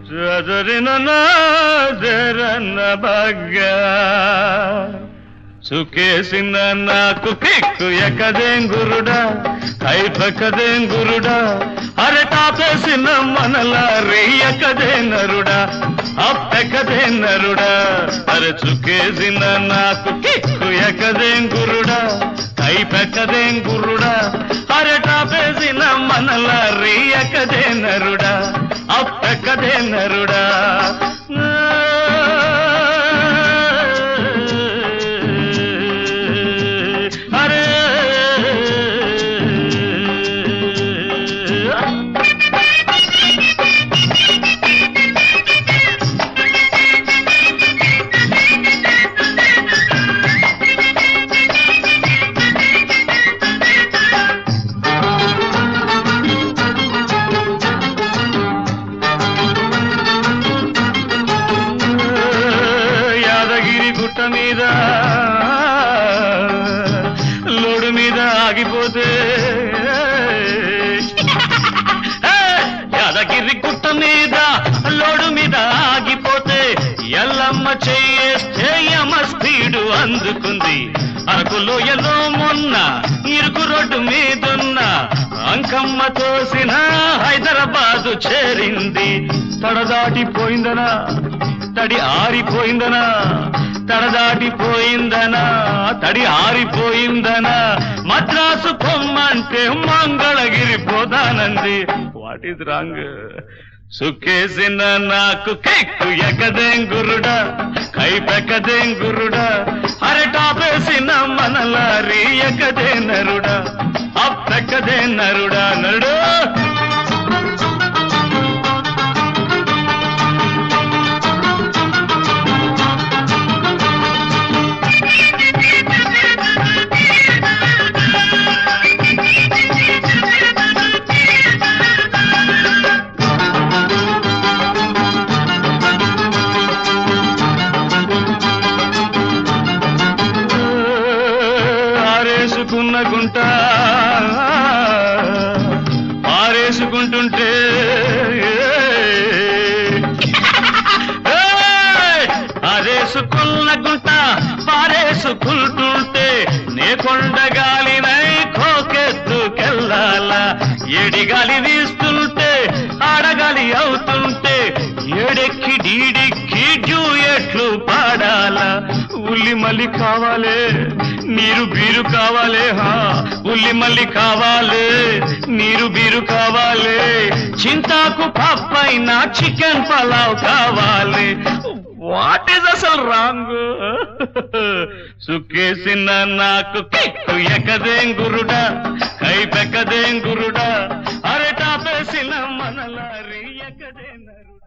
చదరిన జరన్న బగ్గ చుకేసిన నాకు కిక్కు ఎక్కదేం గురుడా కైపకదేం గురుడా అరటాపేసిన మనల రేయకదే నరుడా అప్పెకదే నరుడా అరే చుకేసిన నాకు కిక్కు ఎక్కదేం గురుడా కైపెక్కదేం గురుడా అరటాపేసిన మనల రేయకదే నరుడా అప్పెకదే నరుడా అరే యాదగిరి గుట్ట మీద లోడు మీద ఆగిపోతే యాదగిరి గుట్ట మీద లోడు మీద ఆగిపోతే ఎల్లమ్మ చెయ్యేస్తే యమ స్పీడు అందుకుంది అరకులో ఎల్లో మొన్న ఇరుకు రోడ్డు మీదున్న అంకమ్మ తోసిన హైదరాబాదు చేరింది తడదాటిపోయిందనా తడి ఆరిపోయిందనా తడదాటిపోయిందనా తడి ఆరిపోయిందనా మద్రాసు పొమ్మంటే మంగళగిరి పోదానంది వాట్ ఈజ్ రాంగ్ సుక్కేసిన నాకు కెక్కు ఎక్కదేం గురుడా కైపెక్కదేం గురుడా అరటాపేసిన మనలారి ఎక్కదే నరుడా అప్పెక్కదే నరుడా నరుడు ఆరేసుకున్న గుంట ఆరేసుకుంటుంటే ఏయ్! ఆరేసుకున్న గుంట పారేసుకుంటుంటే నే కొండగాలినై కోకెత్తుకెళ్ళాలా ఏడిగాలి వీస్తుంటే ఆడగాలి అవుతుంటే ఏడెక్కి డీడిక్కి డ్యూయెట్లు పాడాలా ఉల్లి మళ్ళీ కావాలే నీరు బీరు కావాలే హా ఉల్లి మళ్ళీ కావాలే నీరు బీరు కావాలే చింతాకు పప్పైన చికెన్ పలావ్ కావాలి వాట్ ఈస్ అసలు రాంగ్ సుక్కేసిన నాకు కిక్కు ఎక్కదేం గురుడా కైపెక్కదేం గురుడా అరటాపేసిన మనలారి ఎక్కదే నరుడా